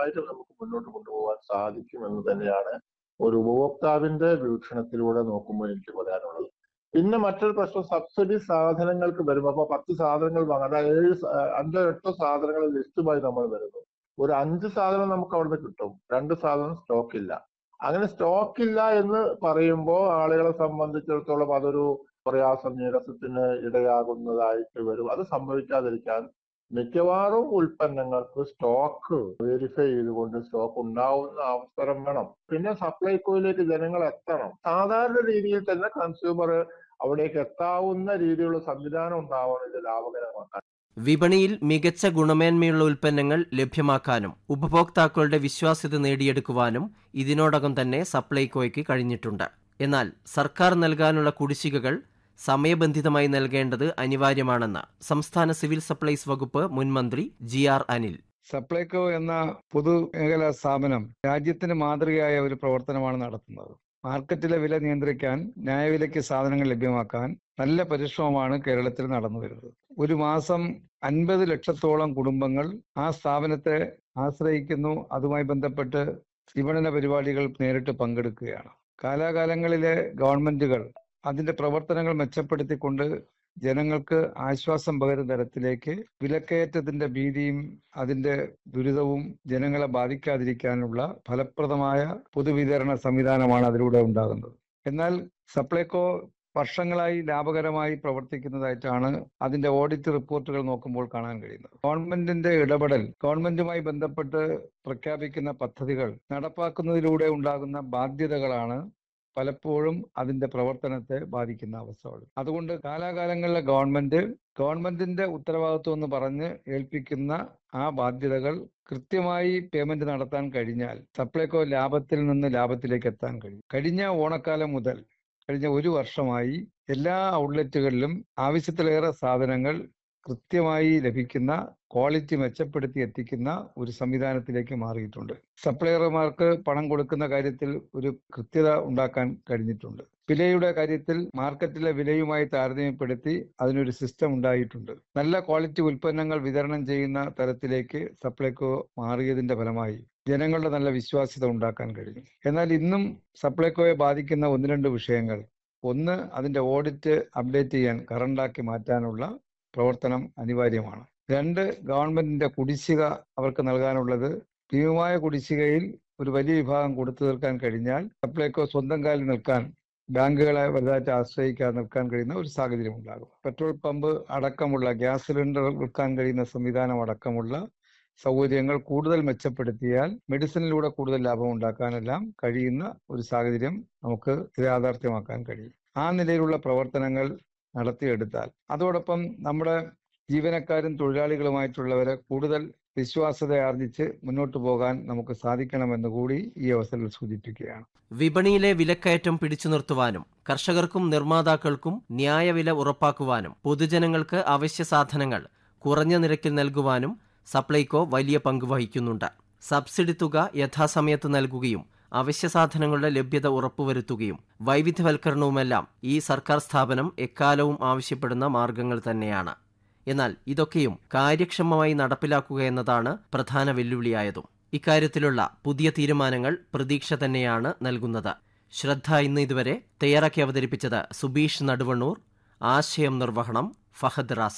സുഗമമായിട്ട് നമുക്ക് മുന്നോട്ട് കൊണ്ടുപോകാൻ സാധിക്കും എന്ന് തന്നെയാണ് ഒരു ഉപഭോക്താവിന്റെ വീക്ഷണത്തിലൂടെ നോക്കുമ്പോൾ എനിക്ക് പറയാനുള്ളത് പിന്നെ മറ്റൊരു പ്രശ്നം സബ്സിഡി സാധനങ്ങൾക്ക് വരുമ്പോൾ അപ്പൊ പത്ത് സാധനങ്ങൾ വാങ്ങാം അതായത് ഏഴ് സ- അഞ്ചോ എട്ടോ സാധനങ്ങൾ ലിസ്റ്റുമായി നമ്മൾ വരുന്നു ഒരു അഞ്ച് സാധനം നമുക്ക് അവിടുന്ന് കിട്ടും രണ്ട് സാധനം സ്റ്റോക്ക് ഇല്ല അങ്ങനെ സ്റ്റോക്ക് ഇല്ല എന്ന് പറയുമ്പോൾ ആളുകളെ സംബന്ധിച്ചിടത്തോളം അതൊരു പ്രയാസം നിരസത്തിന് ഇടയാകുന്നതായിട്ട് വരും അത് സംഭവിക്കാതിരിക്കാൻ മിക്കവാറും ഉൽപ്പന്നങ്ങൾക്ക് സ്റ്റോക്ക് വെരിഫൈ ചെയ്തുകൊണ്ട് സ്റ്റോക്ക് ഉണ്ടാവുന്ന അവസരം വേണം പിന്നെ സപ്ലൈകോയിലേക്ക് ജനങ്ങൾ എത്തണം സാധാരണ രീതിയിൽ തന്നെ കൺസ്യൂമർ അവിടേക്ക് എത്താവുന്ന രീതിയിലുള്ള സംവിധാനം ഉണ്ടാവണം ഇത് ലാഭകരമാക്കാൻ വിപണിയിൽ മികച്ച ഗുണമേന്മയുള്ള ഉൽപ്പന്നങ്ങൾ ലഭ്യമാക്കാനും ഉപഭോക്താക്കളുടെ വിശ്വാസ്യത നേടിയെടുക്കുവാനും ഇതിനോടകം തന്നെ സപ്ലൈകോയ്ക്ക് കഴിഞ്ഞിട്ടുണ്ട് എന്നാൽ സർക്കാർ നൽകാനുള്ള കുടിശ്ശികകൾ സമയബന്ധിതമായി നൽകേണ്ടത് അനിവാര്യമാണെന്ന് സംസ്ഥാന സിവിൽ സപ്ലൈസ് വകുപ്പ് മുൻ മന്ത്രി ജി ആർ അനിൽ സപ്ലൈകോ എന്ന പൊതുമേഖലാ സ്ഥാപനം രാജ്യത്തിന് മാതൃകയായ ഒരു പ്രവർത്തനമാണ് നടത്തുന്നത് മാർക്കറ്റിലെ വില നിയന്ത്രിക്കാൻ ന്യായവിലയ്ക്ക് സാധനങ്ങൾ ലഭ്യമാക്കാൻ നല്ല പരിശ്രമമാണ് കേരളത്തിൽ നടന്നു വരുന്നത് ഒരു മാസം അൻപത് ലക്ഷത്തോളം കുടുംബങ്ങൾ ആ സ്ഥാപനത്തെ ആശ്രയിക്കുന്നു അതുമായി ബന്ധപ്പെട്ട് വിപണന പരിപാടികൾ നേരിട്ട് പങ്കെടുക്കുകയാണ് കാലാകാലങ്ങളിലെ ഗവൺമെന്റുകൾ അതിന്റെ പ്രവർത്തനങ്ങൾ മെച്ചപ്പെടുത്തിക്കൊണ്ട് ജനങ്ങൾക്ക് ആശ്വാസം പകരുന്ന തരത്തിലേക്ക് വിലക്കയറ്റത്തിന്റെ ഭീതിയും അതിന്റെ ദുരിതവും ജനങ്ങളെ ബാധിക്കാതിരിക്കാനുള്ള ഫലപ്രദമായ പൊതുവിതരണ സംവിധാനമാണ് അതിലൂടെ ഉണ്ടാകുന്നത് എന്നാൽ സപ്ലൈകോ വർഷങ്ങളായി ലാഭകരമായി പ്രവർത്തിക്കുന്നതായിട്ടാണ് അതിന്റെ ഓഡിറ്റ് റിപ്പോർട്ടുകൾ നോക്കുമ്പോൾ കാണാൻ കഴിയുന്നത് ഗവൺമെന്റിന്റെ ഇടപെടൽ ഗവൺമെന്റുമായി ബന്ധപ്പെട്ട് പ്രഖ്യാപിക്കുന്ന പദ്ധതികൾ നടപ്പാക്കുന്നതിലൂടെ ഉണ്ടാകുന്ന ബാധ്യതകളാണ് പലപ്പോഴും അതിന്റെ പ്രവർത്തനത്തെ ബാധിക്കുന്ന അവസ്ഥകൾ അതുകൊണ്ട് കാലാകാലങ്ങളിലെ ഗവൺമെന്റ് ഗവൺമെന്റിന്റെ ഉത്തരവാദിത്വം എന്ന് പറഞ്ഞ് ഏൽപ്പിക്കുന്ന ആ ബാധ്യതകൾ കൃത്യമായി പേയ്മെന്റ് നടത്താൻ കഴിഞ്ഞാൽ സപ്ലൈകോ ലാഭത്തിൽ നിന്ന് ലാഭത്തിലേക്ക് എത്താൻ കഴിയും കഴിഞ്ഞ ഓണക്കാലം മുതൽ കഴിഞ്ഞ ഒരു വർഷമായി എല്ലാ ഔട്ട്ലെറ്റുകളിലും ആവശ്യത്തിലേറെ സാധനങ്ങൾ കൃത്യമായി ലഭിക്കുന്ന ക്വാളിറ്റി മെച്ചപ്പെടുത്തി എത്തിക്കുന്ന ഒരു സംവിധാനത്തിലേക്ക് മാറിയിട്ടുണ്ട് സപ്ലയർമാർക്ക് പണം കൊടുക്കുന്ന കാര്യത്തിൽ ഒരു കൃത്യത ഉണ്ടാക്കാൻ കഴിഞ്ഞിട്ടുണ്ട് വിലയുടെ കാര്യത്തിൽ മാർക്കറ്റിലെ വിലയുമായി താരതമ്യപ്പെടുത്തി അതിനൊരു സിസ്റ്റം ഉണ്ടായിട്ടുണ്ട് നല്ല ക്വാളിറ്റി ഉൽപ്പന്നങ്ങൾ വിതരണം ചെയ്യുന്ന തരത്തിലേക്ക് സപ്ലൈകോ മാറിയതിന്റെ ഫലമായി ജനങ്ങളുടെ നല്ല വിശ്വാസ്യത ഉണ്ടാക്കാൻ കഴിഞ്ഞു എന്നാൽ ഇന്നും സപ്ലൈകോയെ ബാധിക്കുന്ന ഒന്ന് രണ്ട് വിഷയങ്ങൾ ഒന്ന് അതിന്റെ ഓഡിറ്റ് അപ്ഡേറ്റ് ചെയ്യാൻ കറണ്ടാക്കി മാറ്റാനുള്ള പ്രവർത്തനം അനിവാര്യമാണ് രണ്ട് ഗവൺമെന്റിന്റെ കുടിശ്ശിക അവർക്ക് നൽകാനുള്ളത് ഭീമമായ കുടിശ്ശികയിൽ ഒരു വലിയ വിഭാഗം കൊടുത്തു തീർക്കാൻ കഴിഞ്ഞാൽ സപ്ലൈകോ സ്വന്തം കാലിൽ നിൽക്കാൻ ബാങ്കുകളെ വലുതായിട്ട് ആശ്രയിക്കാതെ നിൽക്കാൻ കഴിയുന്ന ഒരു സാഹചര്യം ഉണ്ടാകും പെട്രോൾ പമ്പ് അടക്കമുള്ള ഗ്യാസ് സിലിണ്ടർ വിൽക്കാൻ കഴിയുന്ന സംവിധാനം അടക്കമുള്ള സൗകര്യങ്ങൾ കൂടുതൽ മെച്ചപ്പെടുത്തിയാൽ മെഡിസിനിലൂടെ കൂടുതൽ ലാഭം ഉണ്ടാക്കാനെല്ലാം കഴിയുന്ന ഒരു സാഹചര്യം നമുക്ക് യാഥാർത്ഥ്യമാക്കാൻ കഴിയും ആ നിലയിലുള്ള പ്രവർത്തനങ്ങൾ നടത്തിയെടുത്താൽ അതോടൊപ്പം നമ്മുടെ ജീവനക്കാരും തൊഴിലാളികളുമായിട്ടുള്ളവരെ കൂടുതൽ വിശ്വാസത ആർജിച്ച് മുന്നോട്ട് പോകാൻ നമുക്ക് സാധിക്കണമെന്ന് കൂടി ഈ അവസരത്തിൽ സൂചിപ്പിക്കുകയാണ് വിപണിയിലെ വിലക്കയറ്റം പിടിച്ചു നിർത്തുവാനും കർഷകർക്കും നിർമ്മാതാക്കൾക്കും ന്യായവില ഉറപ്പാക്കുവാനും പൊതുജനങ്ങൾക്ക് അവശ്യ സാധനങ്ങൾ കുറഞ്ഞ നിരക്കിൽ നൽകുവാനും സപ്ലൈകോ വലിയ പങ്ക് വഹിക്കുന്നുണ്ട് സബ്സിഡി തുക യഥാസമയത്ത് നൽകുകയും അവശ്യ സാധനങ്ങളുടെ ലഭ്യത ഉറപ്പുവരുത്തുകയും വൈവിധ്യവൽക്കരണവുമെല്ലാം ഈ സർക്കാർ സ്ഥാപനം എക്കാലവും ആവശ്യപ്പെടുന്ന മാർഗങ്ങൾ തന്നെയാണ് എന്നാൽ ഇതൊക്കെയും കാര്യക്ഷമമായി നടപ്പിലാക്കുക എന്നതാണ് പ്രധാന വെല്ലുവിളിയായതും ഇക്കാര്യത്തിലുള്ള പുതിയ തീരുമാനങ്ങൾ പ്രതീക്ഷ തന്നെയാണ് നൽകുന്നത് ശ്രദ്ധ ഇന്ന് ഇതുവരെ തയ്യാറാക്കി അവതരിപ്പിച്ചത് സുബീഷ് നടുവണ്ണൂർ ആശയം നിർവഹണം ഫഹദ് റാസ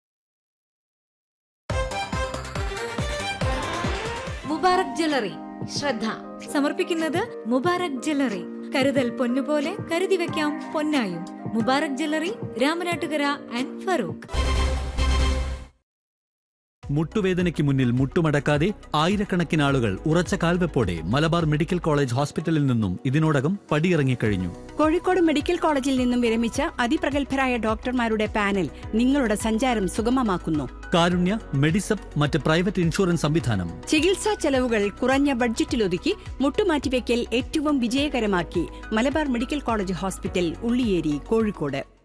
മുബാറക് ജ്വല്ലറി ശ്രദ്ധ സമർപ്പിക്കുന്നത് മുബാറക് ജ്വല്ലറി കരുതൽ പൊന്നുപോലെ കരുതി വെക്കാം പൊന്നായും മുബാറക് ജ്വല്ലറി രാമനാട്ടുകര ആൻഡ് ഫറൂഖ് മുട്ടുവേദനയ്ക്ക് മുന്നിൽ മുട്ടുമടക്കാതെ ആയിരക്കണക്കിന് ആളുകൾ ഉറച്ച കാൽവെപ്പോടെ മലബാർ മെഡിക്കൽ കോളേജ് ഹോസ്പിറ്റലിൽ നിന്നും ഇതിനോടകം പടിയിറങ്ങിക്കഴിഞ്ഞു കോഴിക്കോട് മെഡിക്കൽ കോളേജിൽ നിന്നും വിരമിച്ച അതിപ്രഗത്ഭരായ ഡോക്ടർമാരുടെ പാനൽ നിങ്ങളുടെ സഞ്ചാരം സുഗമമാക്കുന്നു കാരുണ്യ മെഡിസപ്പ് മറ്റ് പ്രൈവറ്റ് ഇൻഷുറൻസ് സംവിധാനം ചികിത്സാ ചെലവുകൾ കുറഞ്ഞ ബഡ്ജറ്റിലൊതുക്കി മുട്ടുമാറ്റിവെക്കൽ ഏറ്റവും വിജയകരമാക്കി Malabar medical college hospital Ulliyeri Kozhikode